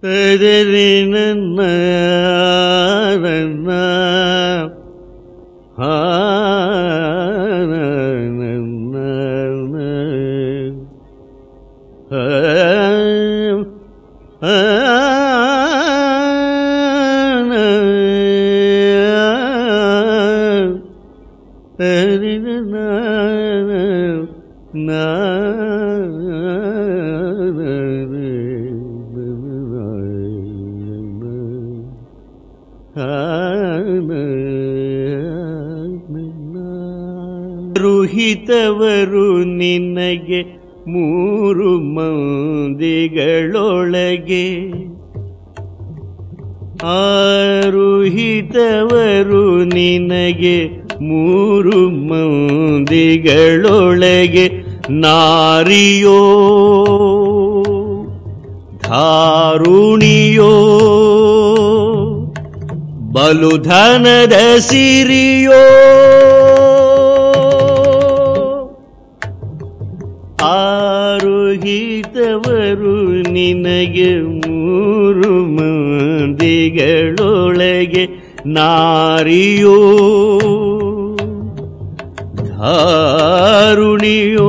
ಎದರಿ ನನ್ನ ನನ್ನ ಆ, ನನ್ನ, ಆ, ಆ, ಎದರಿ ನನ್ನ ರುಹಿತವರು ನಿನಗೆ ಮೂರು ಮಂದಿಗಳೊಳಗೆ ಆರುಹಿತವರು ನಿನಗೆ ಮೂರು ಮಂದಿಗಳೊಳಗೆ ನಾರಿಯೋ ಧಾರುಣಿಯೋ ಬಲುಧನದ ಸಿರಿಯೋ ಆರುಹಿತವರು ನಿನಗೆ ಮೂರು ಮಂದಿಗಳೊಳಗೆ ನಾರಿಯೋ ಧಾರುಣಿಯೋ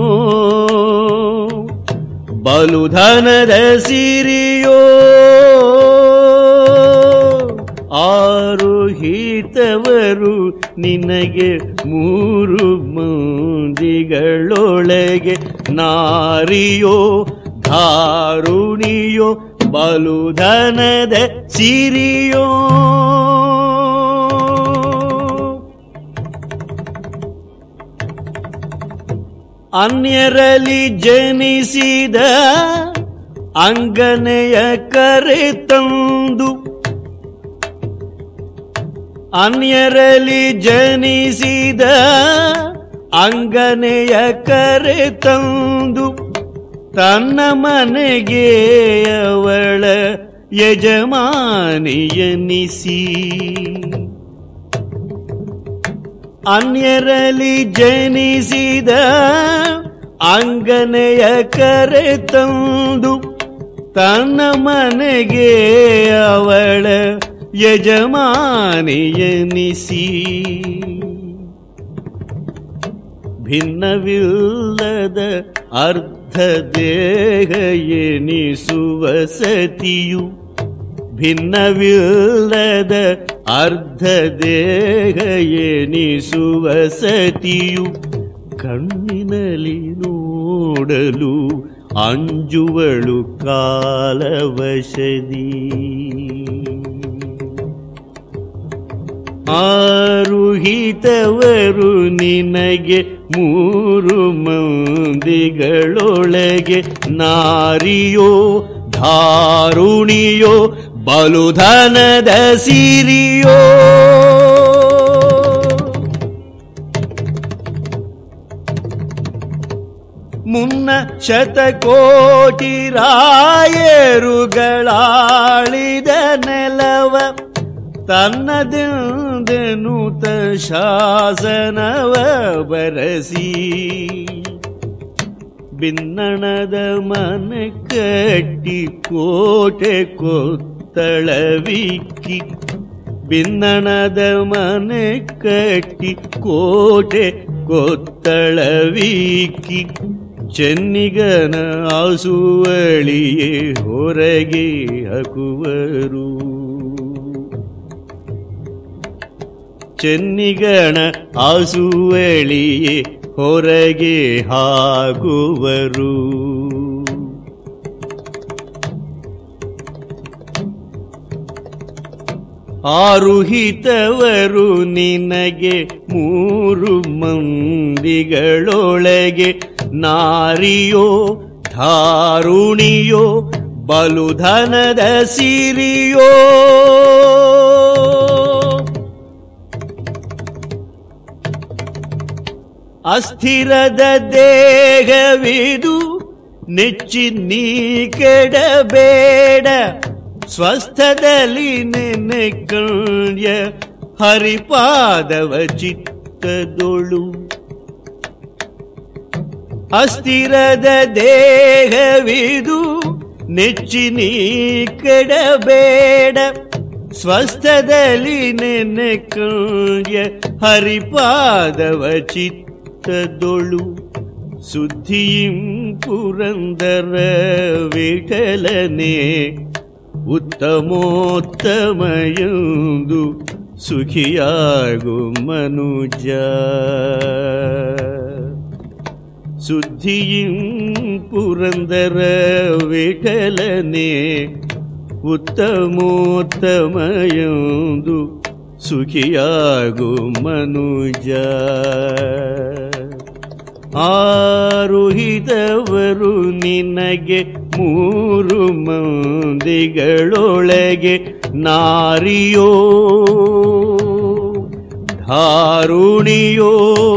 ಬಲುಧನದ ಸಿರಿಯೋ ಆರುಹಿತವರು ನಿನಗೆ ಮೂರು ಮಂದಿಗಳೊಳಗೆ ನಾರಿಯೋ ಧಾರುಣಿಯೋ ಬಲುಧನದ ಸಿರಿಯೋ ಅನ್ಯರಲ್ಲಿ ಜನಿಸಿದ ಅಂಗನೆಯ ಕರೆ ತಂದು ಅನ್ಯರಲ್ಲಿ ಜನಿಸಿದ ಅಂಗನೆಯ ಕರೆ ತಂದು ತನ್ನ ಮನೆಗೆ ಅವಳ ಯಜಮಾನಿಯನಿಸಿ ಅನ್ಯರಲ್ಲಿ ಜನಿಸಿದ ಅಂಗನೆಯ ಕರೆ ತಂದು ತನ್ನ ಮನೆಗೆ ಅವಳ ಯಜಮಾನಿಯನಿಸಿ ಭಿನ್ನವಿಲ್ಲದ ಅರ್ಧ ದೇಹ ಎನಿಸುವ ಸತಿಯು ಭಿನ್ನವಿಲ್ಲದ ಅರ್ಧ ದೇಹ ಎನಿಸುವ ಸತಿಯು ಕಣ್ಣಿನಲ್ಲಿ ನೋಡಲು ಅಂಜುವಳು ಕಾಲವಶದಿ ಆರುಹಿತವರು ನಿನಗೆ ಮೂರು ಮಂದಿಗಳೊಳಗೆ ನಾರಿಯೋ ಧಾರುಣಿಯೋ ಬಲುಧನದ ಸಿರಿಯೋ ಮುನ್ನ ಶತಕೋಟಿ ರಾಯರುಗಳಾಳಿದ ನೆಲವ ತನ್ನದೆಂದೆನುತ ಶಾಸನವ ಬರಸಿ ಬಿನ್ನಣದ ಮನೆ ಕಟ್ಟಿ ಕೋಟೆ ಕೊತ್ತಳವಿಕ್ಕಿ ಬಿನ್ನಣದ ಮನೆ ಕಟ್ಟಿ ಕೋಟೆ ಕೊತ್ತಳವಿಕ್ಕಿ ಚೆನ್ನಿಗನ ಆಸುವಳಿಯೇ ಹೊರಗೆ ಹಾಕುವರು ಚೆನ್ನಿಗಣ ಆಸುವಳಿಯೇ ಹೊರಗೆ ಹಾಕುವರು ಆರುಹಿತವರು ನಿನಗೆ ಮೂರು ಮಂದಿಗಳೊಳಗೆ ನಾರಿಯೋ ಧಾರುಣಿಯೋ ಬಲುಧನದ ಸಿರಿಯೋ ಅಸ್ಥಿರದ ದೇಹವಿದು ನೆಚ್ಚಿ ನೀ ಕೆಡಬೇಡ ಸ್ವಸ್ಥದಲ್ಲಿ ನೆನೆ ಕಣ್ಯ ಹರಿಪಾದವ ಚಿತ್ತದೊಳು ಅಸ್ಥಿರದ ದೇಹವಿದು ನೆಚ್ಚಿ ನೀ ಕೆಡಬೇಡ ಸ್ವಸ್ಥದಲ್ಲಿ ನೆನೆ ಕಳ್ಯ ಹರಿಪಾದವ ಚಿತ್ತದೊಳು ಸುದ್ದಿಯಿಂ ಪುರಂದರ ವಿಠಲನೆ ಉತ್ತಮೋತ್ತಮಯಂದು ಸುಖಿಯಾಗು ಮನುಜ ಸುದ್ದಿಯಿಂ ಪುರಂದರ ವಿಠಲನೆ ಉತ್ತಮೋತ್ತಮಯಂದು ಸುಖಿಯಾಗು ಮನುಜ ಆರುಹಿದವರು ನಿನಗೆ ಮೂರು ಮಂದಿಗಳೊಳಗೆ ನಾರಿಯೋ ಧಾರುಣಿಯೋ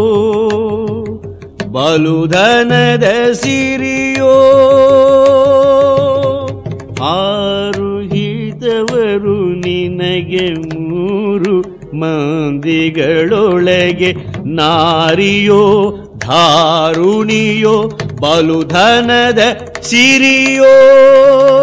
ಬಲುಧನದ ಸಿರಿಯೋ ಆರುಹಿದವರು ನಿನಗೆ ಮೂರು ಮಂದಿಗಳೊಳಗೆ ನಾರಿಯೋ ಧಾರುಣಿಯೋ ಬಲುಧನದ ಸಿರಿಯೋ